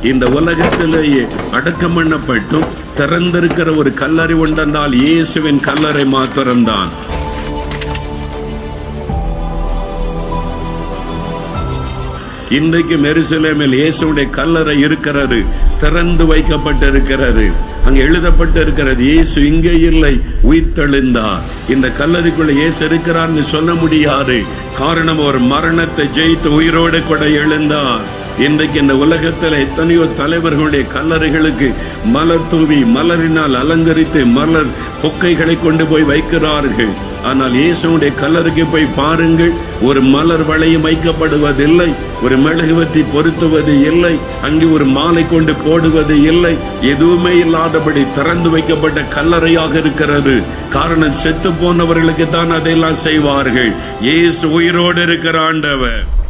இந்த உலகத்திலேயே அடக்கம் பண்ணப்பட்டும் திறந்திருக்கிற ஒரு கல்லறை உண்டென்றால் இயேசுவின் கல்லறை மாத்திரம்தான் இன்றைக்கு மெருசலேமில் இயேசுடைய கல்லறை இருக்கிறது திறந்து வைக்கப்பட்டிருக்கிறது அங்க எழுதப்பட்டிருக்கிறது இயேசு இங்கே இல்லை உயிர்த்தெழுந்தார் இந்த கல்லறைக்குள்ள இயேசு இருக்கிறார்னு சொல்ல முடியாது காரணம் அவர் மரணத்தை ஜெயித்து உயிரோடு கூட எழுந்தார் இன்றைக்கு இந்த உலகத்தில் எத்தனையோ தலைவர்களுடைய கல்லறைகளுக்கு மலர் தூவி மலரினால் அலங்கரித்து மலர் பொக்கைகளை கொண்டு போய் வைக்கிறார்கள் ஆனால் இயேசுடைய கல்லறைக்கு போய் பாருங்கள் ஒரு மலர் வளையம் வைக்கப்படுவதில்லை ஒரு மெழுகுவத்தி பொருத்துவது இல்லை அங்கே ஒரு மாலை கொண்டு போடுவது இல்லை எதுவுமே இல்லாதபடி திறந்து வைக்கப்பட்ட கல்லறையாக இருக்கிறது காரணம் செத்து போனவர்களுக்கு தான் அதையெல்லாம் செய்வார்கள் இயேசு உயிரோடு இருக்கிற ஆண்டவர்